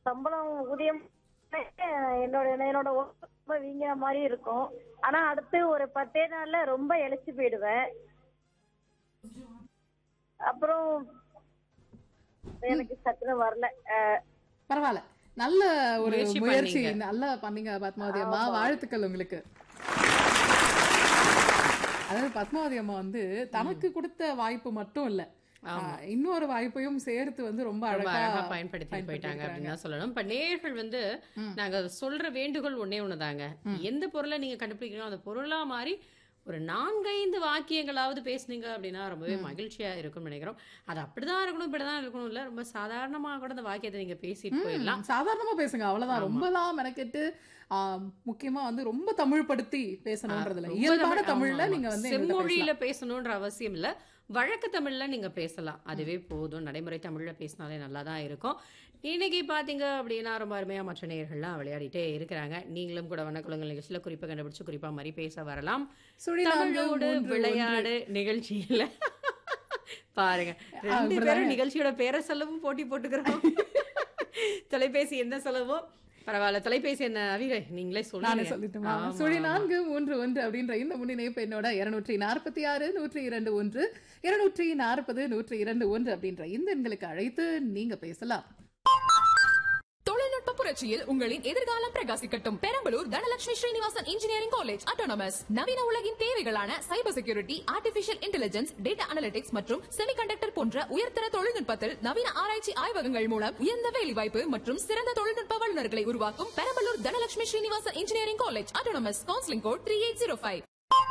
சம்பளம் ஊதியம் என்னோட என்னோட உடம்பு ரொம்ப வீங்கின மாதிரி இருக்கும் ஆனா அடுத்து ஒரு பத்தே நாள்ல ரொம்ப இழைச்சு போயிடுவேன் அப்புறம் எனக்கு சட்டுன்னு வரல அஹ், பரவாயில்ல நல்ல ஒரு முயற்சி முயற்சி பண்ணீங்க. நல்லா பண்ணீங்க பத்மாவதி அம்மா ஆமா. வாழ்த்துக்கள் உங்களுக்கு அதாவது பத்மாவதி அம்மா வந்து தனக்கு கொடுத்த வாய்ப்பு மட்டும் இல்ல ஆமா. ஆஹ், இன்னொரு வாய்ப்பையும் சேர்த்து வந்து ரொம்ப ரொம்ப அழகா அழகா பயன்படுத்தி போயிட்டாங்க அப்படின்னு தான் சொல்லணும் இப்ப நேர்கள் வந்து ம். நாங்க சொல்ற வேண்டுகோள் ஒண்ணே ஒண்ணுதாங்க எந்த பொருளை நீங்க கண்டுபிடிக்கிறோம் அந்த பொருளா மாதிரி ஒரு நான்கைந்து வாக்கியங்களாவது பேசுனீங்க அப்படின்னா ரொம்பவே மகிழ்ச்சியா இருக்கும்னு நினைக்கிறோம் அது அப்படிதான் இருக்கணும் இப்படிதான் இருக்கணும் இல்ல ரொம்ப சாதாரணமா கூட அந்த வாக்கியத்தை நீங்க பேசிட்டு போயிடலாம் ம், சாதாரணமா பேசுங்க அவ்வளவுதான் ஆமா. ரொம்பலாம் மெனக்கெட்டு ஆஹ், முக்கியமா வந்து ரொம்ப தமிழ் படுத்தி பேசணும்ன்றதுல ரொம்ப இயல்பான தமிழ், தமிழ்ல ஆமா, நீங்க ஆமா. வந்து எங்கள்ட்ட செம்மொழியில பேசணும்ன்ற அவசியம் இல்ல வழக்கு தமிழ்ல நீங்க பேசலாம் அதுவே போதும் நடைமுறை தமிழ்ல பேசினாலே நல்லா தான் இருக்கும் இன்னைக்கு பாத்தீங்க அப்படின்னா ரொம்ப அருமையா மற்ற நேயர்கள்லாம் விளையாடிட்டே இருக்கிறாங்க நீங்களும் கூட வண்ணக்குளங்கள் நிகழ்ச்சியில குறிப்பை கண்டுபிடிச்சு குறிப்பா மாதிரி பேச வரலாம் சுழி நான்கு, தமிழோடு மூன்று, விளையாடு நிகழ்ச்சியில பாருங்க ரெண்டு அப்படிதாங்க. பேரும் நிகழ்ச்சியோட பேரை சொல்லவும் போட்டி போட்டுக்கிறோம் தொலைபேசி என்ன சொல்லவோ பரவாயில்ல தொலைபேசி என்ன அவிகை நீங்களே நானே சொல்லுங்க சொல்லிட்டுமா ஆமா, சுழி ஆமா. நான்கு மூன்று ஒன்று அப்படின்ற இந்த முன்னிணைப்பு என்னோட இருநூற்றி நாற்பத்தி ஆறு நூற்றி இரண்டு ஒன்று இருநூற்றி நாற்பது நூற்றி இரண்டு ஒன்று அப்படின்ற இந்த எண்களுக்கு அழைத்து நீங்க பேசலாம் தொழில்நுட்ப புரட்சியில் உங்களின் எதிர்காலம் பிரகாசிக்கட்டும் Perambalur Dhanalakshmi Srinivasan engineering college autonomous நவீன உலகின் தேவைகளான cyber security artificial intelligence data analytics மற்றும் செமிகண்டக்டர் போன்ற உயர்தர தொழில்நுட்பத்தில் நவீன ஆராய்ச்சி ஆய்வகங்கள் மூலம் உயர்ந்த வேலைவாய்ப்பு மற்றும் சிறந்த தொழில்நுட்ப வல்லுநர்களை உருவாக்கும் Perambalur Dhanalakshmi Srinivasan engineering college autonomous counselling code three eight zero five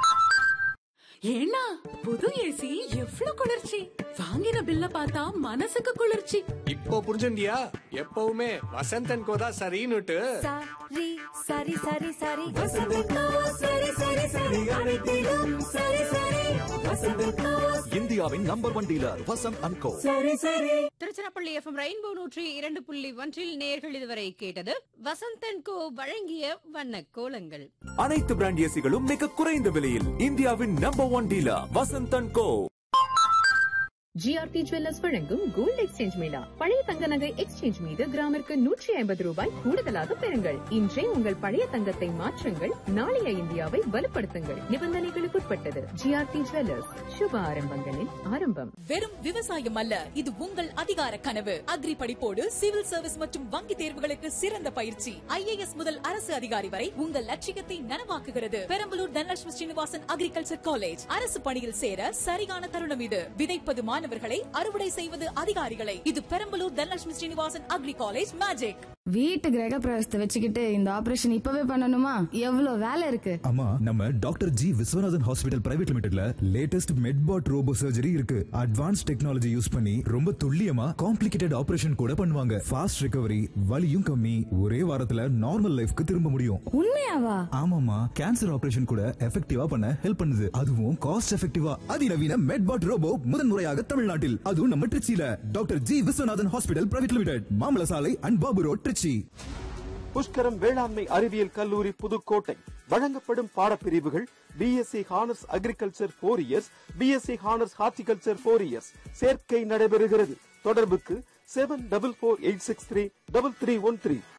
ஏன்னா புது ஏசி எவ்வளவு குளிர்ச்சி வாங்கின பில்ல பார்த்தா மனசுக்கு குளிர்ச்சி இப்போ புரிஞ்சுண்டியா எப்பவுமே வசந்தன் கோதா சரின்னுட்டு சரி சரி சரி சரி வசந்தக்கா சரி சரி சரி அனைத்திலும் சரி சரி வசந்தக்கா இந்தியாவின் number one dealer Vasanth and co சரி சரி திருச்சிராப்பள்ளி எஃப்எம் ரெயின்போ நூற்றி இரண்டு புள்ளி ஒன்றில் நேர்கள் இதுவரை கேட்டது வசந்தன் கோ வழங்கிய வண்ண கோலங்கள் அனைத்து பிராண்ட் ஏசிகளும் மிக குறைந்த விலையில் இந்தியாவின் number one dealer Vasanth and co GRT jewellers வழங்கும் கோல்ட் எக்ஸ்சேஞ்ச் மேளா பழைய தங்க நகை எக்ஸ்சேஞ்ச் மீது கிராமிற்கு நூற்றி ஐம்பது ரூபாய் கூடுதலாக பெறுங்கள் இன்றே உங்கள் பழைய தங்கத்தை மாற்றுங்கள் நாளைய இந்தியாவை வலுப்படுத்துங்கள் நிபந்தனைகளுக்குட்பட்டது ஜிஆர்டி ஜுவல்லர்ஸ் சுப ஆரம்பங்களின் ஆரம்பம் வெறும் விவசாயம் அல்ல இது உங்கள் அதிகார கனவு அக்ரி படிப்போடு சிவில் சர்வீஸ் மற்றும் வங்கி தேர்வுகளுக்கு சிறந்த பயிற்சி ஐஏஎஸ் முதல் அரசு அதிகாரி வரை உங்கள் லட்சியத்தை நனவாக்குகிறது பெரம்பலூர் தனலட்சுமி ஸ்ரீனிவாசன் அக்ரிகல்ச்சர் காலேஜ் அரசு பணியில் சேர சரியான தருணம் இது விதைப்பது மாணவர்களை அறுவடை செய்வது அதிகாரிகளை இது Perambalur Dhanalakshmi Srinivasan agri college magic வீட்டு கிரக பிரவேசத்தை வச்சுக்கிட்டு இந்த ஆபரேஷன் இப்பவே பண்ணணுமா எவ்வளவு வேலை இருக்கு ஆமா நம்ம doctor G Viswanathan hospital private லிமிடெட்ல லேட்டஸ்ட் மெட்பாட் ரோபோ சர்ஜரி இருக்கு அட்வான்ஸ் டெக்னாலஜி யூஸ் பண்ணி ரொம்ப துல்லியமா காம்ப்ளிகேட்டட் ஆபரேஷன் கூட பண்ணுவாங்க ஃபாஸ்ட் ரிகவரி வலியும் கம்மி ஒரே வாரத்துல நார்மல் லைஃப்க்கு திரும்ப முடியும் உண்மையாவா ஆமாமா கேன்சர் ஆபரேஷன் கூட எஃபெக்டிவா பண்ண ஹெல்ப் பண்ணுது அதுவும் காஸ்ட் எஃபெக்டிவா அதிநவீன மெட்பாட் ரோபோ முதன்முறையாக தமிழ்நாட்டில் அதுவும் நம்ம திருச்சியில doctor G Viswanathan hospital private limited மாமல சாலை அண்ட் பாபு ரோட் திருச்சி புஷ்கரம் வேளாண்மை அறிவியல் கல்லூரி புதுக்கோட்டை வழங்கப்படும் பாடப்பிரிவுகள் BSc honours agriculture four years BSc honours horticulture four years சேர்க்கை நடைபெறுகிறது தொடர்புக்கு seven double four eight six three double three one three